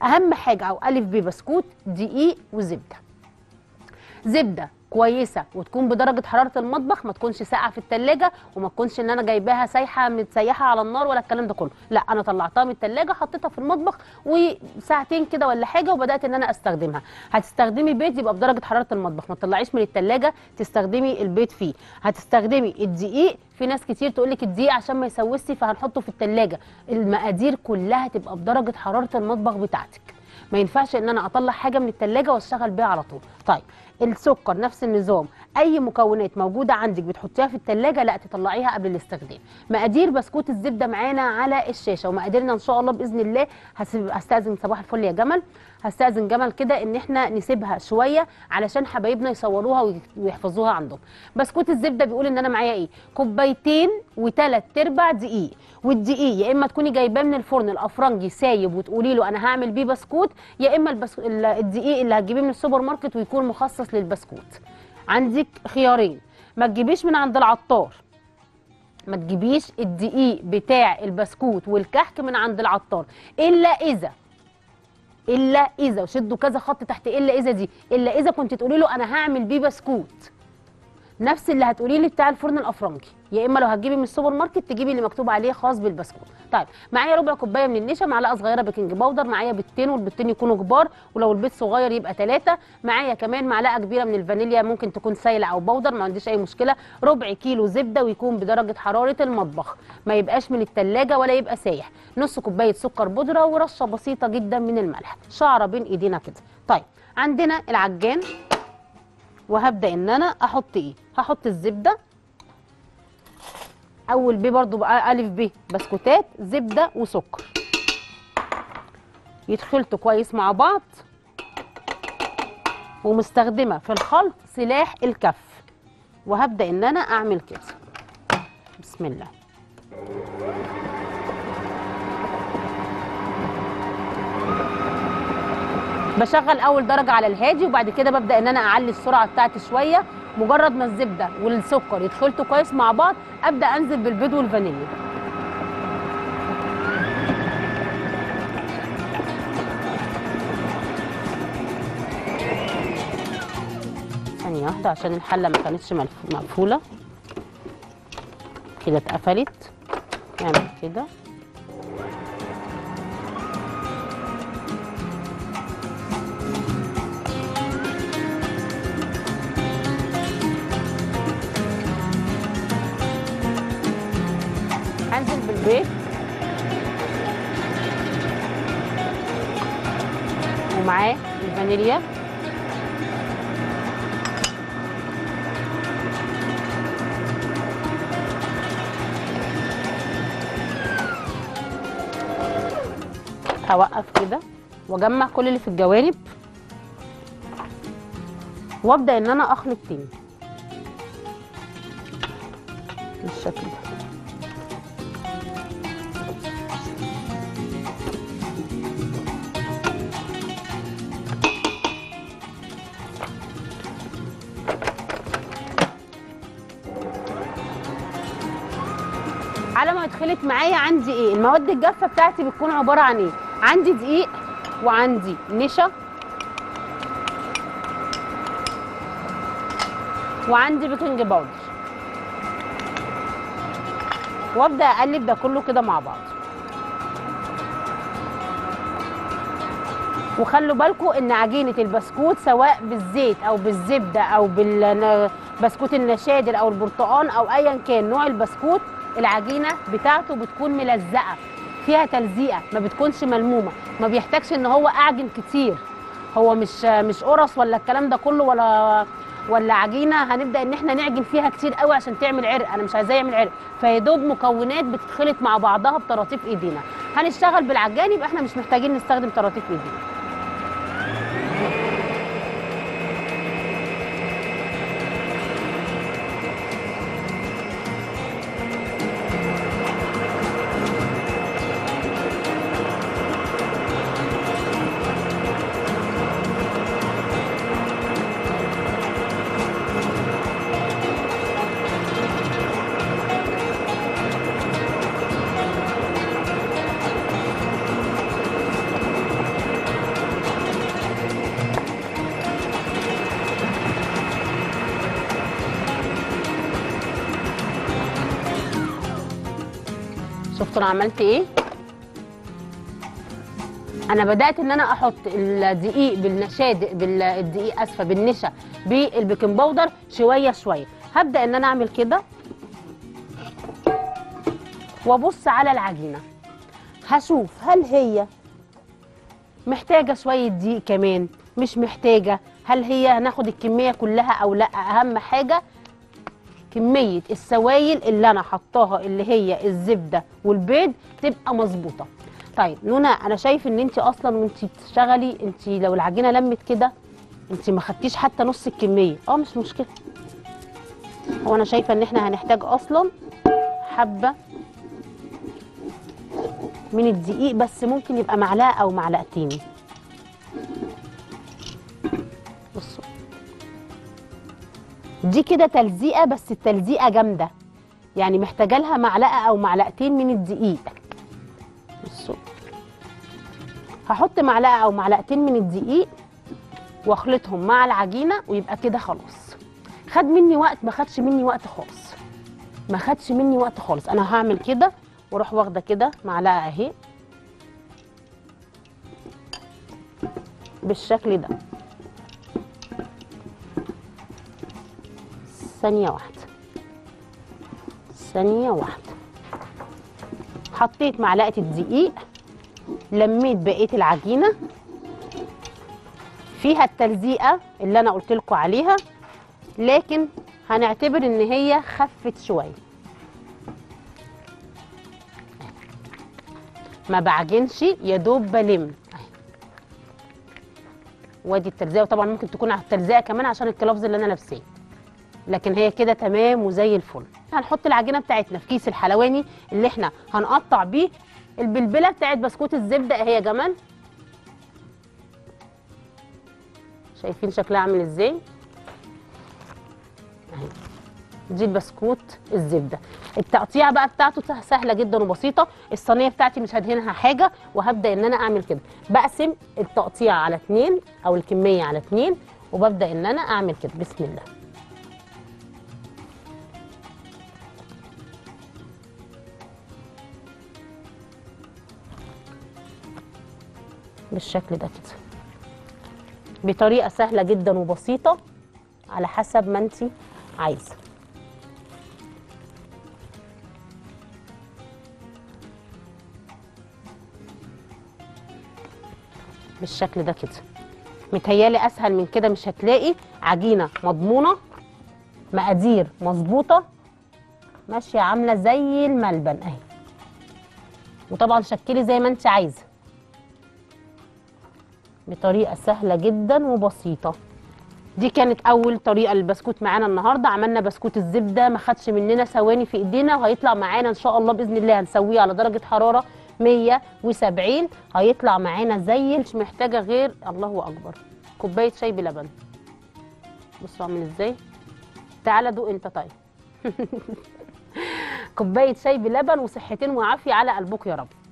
اهم حاجه او الف ب بسكوت دقيق وزبده زبده كويسه وتكون بدرجه حراره المطبخ ما تكونش ساقعه في التلاجة وما تكونش ان انا جايباها سايحه متسيحه على النار ولا الكلام ده كله لا انا طلعتها من التلاجة حطيتها في المطبخ وساعتين كده ولا حاجه وبدات ان انا استخدمها هتستخدمي بيض يبقى بدرجه حراره المطبخ ما تطلعيش من التلاجة تستخدمي البيض فيه هتستخدمي الدقيق في ناس كتير تقول لك الدقيق عشان ما يسوسش فهنحطه في التلاجة المقادير كلها تبقى بدرجه حراره المطبخ بتاعتك ما ينفعش ان انا اطلع حاجه من التلاجة واشتغل بيها على طول طيب السكر نفس النظام اي مكونات موجوده عندك بتحطيها في التلاجة لا تطلعيها قبل الاستخدام مقادير بسكوت الزبده معانا على الشاشه ومقاديرنا ان شاء الله باذن الله هسيب هستاذن صباح الفل يا جمل هستاذن جمل كده ان احنا نسيبها شويه علشان حبايبنا يصوروها وي- ويحفظوها عندهم بسكوت الزبده بيقول ان انا معايا ايه كوبايتين وثلاث ارباع دقيق والدقيق يا اما تكوني جايباه من الفرن الافرنجي سايب وتقولي له انا هعمل بيه بسكوت يا اما البس... ال- الدقيق اللي هتجيبيه من السوبر ماركت ويكون مخصص للبسكوت عندك خيارين ما تجيبيش من عند العطار ما تجيبيش الدقيق بتاع البسكوت والكحك من عند العطار الا اذا الا اذا وشدوا كذا خط تحت الا اذا دي الا اذا كنت تقولي له انا هعمل بيه بسكوت نفس اللي هتقولي لي بتاع الفرن الافرنجي يا اما لو هتجيبي من السوبر ماركت تجيبي اللي مكتوب عليه خاص بالبسكوت طيب معايا ربع كوبايه من النشا معلقه صغيره بيكنج باودر معايا بيضتين والبيضتين يكونوا كبار ولو البيض صغير يبقى ثلاثه معايا كمان معلقه كبيره من الفانيليا ممكن تكون سايله او باودر ما عنديش اي مشكله ربع كيلو زبده ويكون بدرجه حراره المطبخ ما يبقاش من الثلاجه ولا يبقى سايح نص كوبايه سكر بودره ورشه بسيطه جدا من الملح شعره بين ايدينا كده طيب عندنا العجان وهبدا ان انا احط ايه هحط الزبده اول ب برضو بقى الف ب بسكوتات زبده وسكر يتخلطوا كويس مع بعض ومستخدمه في الخلط سلاح الكف وهبدا ان انا اعمل كده بسم الله بشغل اول درجه على الهادي وبعد كده ببدا ان انا اعلي السرعه بتاعتي شويه مجرد ما الزبده والسكر يتخلطوا كويس مع بعض ابدا انزل بالبيض والفانيليا ثانيه واحده عشان الحله ما كانتش ملف- مقفوله كده اتقفلت نعمل كده هنزل بالبيض ومعاه الفانيليا هوقف كده واجمع كل اللي في الجوانب وابدا ان انا اخلط تاني بالشكل ده على ما يتخلط معايا عندي ايه المواد الجافه بتاعتي بتكون عباره عن ايه عندي دقيق وعندي نشا وعندي بيكنج باودر وابدا اقلب ده كله كده مع بعض وخلوا بالكم ان عجينه البسكوت سواء بالزيت او بالزبده او بالبسكوت النشادر او البرتقال او ايا كان نوع البسكوت العجينه بتاعته بتكون ملزقه فيها تلزيقه ما بتكونش ملمومه ما بيحتاجش ان هو اعجن كتير هو مش مش قرص ولا الكلام ده كله ولا ولا عجينه هنبدا ان احنا نعجن فيها كتير قوي عشان تعمل عرق انا مش عايزاه يعمل عرق فيدوب مكونات بتتخلط مع بعضها بطراطيف ايدينا هنشتغل بالعجان يبقى احنا مش محتاجين نستخدم طراطيف ايدينا بصوا انا عملت ايه انا بدات ان انا احط الدقيق بالنشادق بالدقيق اسفه بالنشا بالبيكنج باودر شويه شويه هبدا ان انا اعمل كده وابص على العجينه هشوف هل هي محتاجه شويه دقيق كمان مش محتاجه هل هي هناخد الكميه كلها او لا اهم حاجه كميه السوائل اللي انا حطاها اللي هي الزبده والبيض تبقى مظبوطه طيب نونا انا شايف ان انت اصلا وانت بتشتغلي انت لو العجينه لمت كده انت ما خدتيش حتى نص الكميه اه مش مشكله هو انا شايفه ان احنا هنحتاج اصلا حبه من الدقيق بس ممكن يبقى معلقه او معلقتين بصوا دي كده تلزيقه بس التلزيقه جامده يعني محتاجه لها معلقه او معلقتين من الدقيق بصوا هحط معلقه او معلقتين من الدقيق واخلطهم مع العجينه ويبقى كده خلاص خد مني وقت ما خدش مني وقت خالص ما خدش مني وقت خالص انا هعمل كده واروح واخده كده معلقه اهي بالشكل ده ثانيه واحده ثانيه واحده حطيت معلقه الدقيق لميت بقيه العجينه فيها التلزيقه اللي انا قلت لكم عليها لكن هنعتبر ان هي خفت شويه ما بعجنش يا دوب بلم أهي. وادي التلزيقه وطبعا ممكن تكون على التلزيقه كمان عشان الكلافز اللي انا لابساه لكن هي كده تمام وزي الفل هنحط العجينه بتاعتنا في كيس الحلواني اللي احنا هنقطع بيه البلبله بتاعت بسكوت الزبده اهي يا جمال شايفين شكلها عامل ازاي اهي دي البسكوت الزبده التقطيعه بقى بتاعته سهله جدا وبسيطه الصينيه بتاعتي مش هدهنها حاجه وهبدا ان انا اعمل كده بقسم التقطيع على اتنين او الكميه على اتنين وببدا ان انا اعمل كده بسم الله بالشكل ده كده بطريقه سهله جدا وبسيطه على حسب ما انت عايزه بالشكل ده كده متهيالي اسهل من كده مش هتلاقي عجينه مضمونه مقادير مظبوطه ماشيه عامله زي الملبن اهي وطبعا شكلي زي ما انت عايزه بطريقه سهله جدا وبسيطه دي كانت اول طريقه للبسكوت معانا النهارده عملنا بسكوت الزبده ما خدش مننا ثواني في ايدينا وهيطلع معانا ان شاء الله باذن الله هنسويه على درجه حراره 170 هيطلع معانا زي مش محتاجه غير الله اكبر كوبايه شاي بلبن بصوا عامل ازاي تعالى دوق انت طيب كوبايه شاي بلبن وصحتين وعافيه على قلبك يا رب